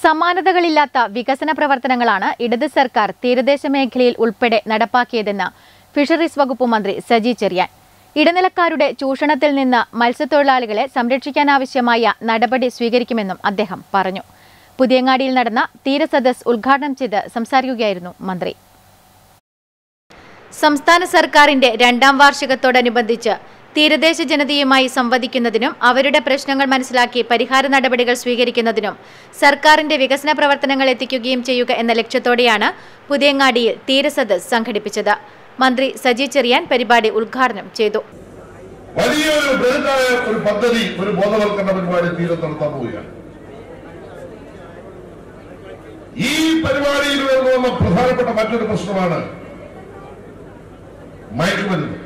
സമാനതകളില്ലാത്ത വികസന പ്രവർത്തനങ്ങളാണ് ഇടത് സർക്കാർ തീരദേശ മേഖലയിൽ ഉൾപ്പെടെ നടപ്പാക്കിയതെന്ന് ഫിഷറീസ് വകുപ്പ് മന്ത്രി സജി ചെറിയാൻ ഇടനിലക്കാരുടെ ചൂഷണത്തിൽ നിന്ന് മത്സ്യത്തൊഴിലാളികളെ സംരക്ഷിക്കാനാവശ്യമായ നടപടി സ്വീകരിക്കുമെന്നും അദ്ദേഹം പറഞ്ഞു പുതിയങ്ങാടിയിൽ നടന്ന തീരസദസ് ഉദ്ഘാടനം ചെയ്ത് സംസാരിക്കുകയായിരുന്നു മന്ത്രി സംസ്ഥാന സർക്കാരിന്റെ രണ്ടാം വാർഷികത്തോടനുബന്ധിച്ച് തീരദേശ ജനതയുമായി സംവദിക്കുന്നതിനും അവരുടെ പ്രശ്നങ്ങൾ മനസ്സിലാക്കി പരിഹാര നടപടികൾ സ്വീകരിക്കുന്നതിനും സർക്കാരിന്റെ വികസന പ്രവർത്തനങ്ങൾ എത്തിക്കുകയും ചെയ്യുക എന്ന ലക്ഷ്യത്തോടെയാണ് പുതിയങ്ങാടിയിൽ തീരസദസ് സംഘടിപ്പിച്ചത് മന്ത്രി സജി ചെറിയാൻ പരിപാടി ഉദ്ഘാടനം ചെയ്തു വലിയൊരു ബൃഹത്തായ ഒരു പദ്ധതി ഒരു ബോധവൽക്കരണ പരിപാടി തീരത്ത് നടത്താൻ പോവുകയാണ് ഈ പരിപാടിയിൽ ഉയർന്നു വന്ന പ്രധാനപ്പെട്ട മറ്റൊരു പ്രശ്നമാണ് മയക്കുമരുന്ന്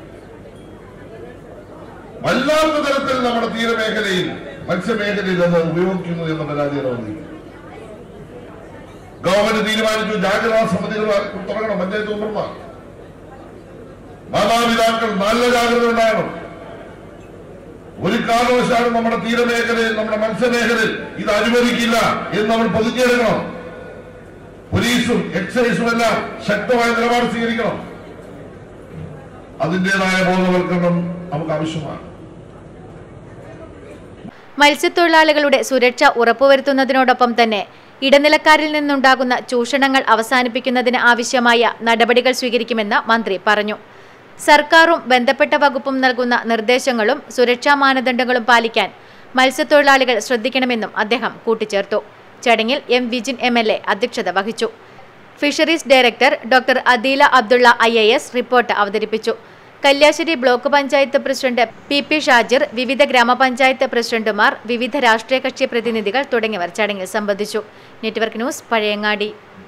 വല്ലാത്ത തരത്തിൽ നമ്മുടെ തീരമേഖലയിൽ മത്സ്യമേഖലയിൽ അത് ഉപയോഗിക്കുന്നു എന്ന പരാതിയാണ് വന്നിരിക്കുന്നത് ഗവൺമെന്റ് തീരുമാനിച്ചു ജാഗ്രതാ സമിതികൾ തുടങ്ങണം പഞ്ചായത്ത് മെമ്പർമാർ മാതാപിതാക്കൾ നല്ല ജാഗ്രത ഉണ്ടാകണം ഒരു കാരണവശാലും നമ്മുടെ തീരമേഖലയിൽ നമ്മുടെ മത്സ്യമേഖലയിൽ ഇത് അനുവദിക്കില്ല എന്ന് നമ്മൾ പ്രതിജ്ഞയെടുക്കണം പോലീസും എക്സൈസും എല്ലാം ശക്തമായ നിലപാട് സ്വീകരിക്കണം അതിൻ്റെതായ ബോധവൽക്കരണം നമുക്ക് ആവശ്യമാണ് മത്സ്യത്തൊഴിലാളികളുടെ സുരക്ഷ ഉറപ്പുവരുത്തുന്നതിനോടൊപ്പം തന്നെ ഇടനിലക്കാരിൽ നിന്നുണ്ടാകുന്ന ചൂഷണങ്ങൾ അവസാനിപ്പിക്കുന്നതിന് ആവശ്യമായ നടപടികൾ സ്വീകരിക്കുമെന്ന് മന്ത്രി പറഞ്ഞു സർക്കാരും ബന്ധപ്പെട്ട വകുപ്പും നൽകുന്ന നിർദ്ദേശങ്ങളും സുരക്ഷാ മാനദണ്ഡങ്ങളും പാലിക്കാൻ മത്സ്യത്തൊഴിലാളികൾ ശ്രദ്ധിക്കണമെന്നും അദ്ദേഹം കൂട്ടിച്ചേർത്തു ചടങ്ങിൽ M Vijin M L A അധ്യക്ഷത വഹിച്ചു fisheries director doctor Adeela Abdulla I A S report അവതരിപ്പിച്ചു Kalliasseri block panchayat president P P Shajir വിവിധ ഗ്രാമപഞ്ചായത്ത് പ്രസിഡന്റുമാർ വിവിധ രാഷ്ട്രീയ കക്ഷി പ്രതിനിധികൾ തുടങ്ങിയവർ ചടങ്ങിൽ സംബന്ധിച്ചു നെറ്റ്വർക്ക് ന്യൂസ് പഴയങ്ങാടി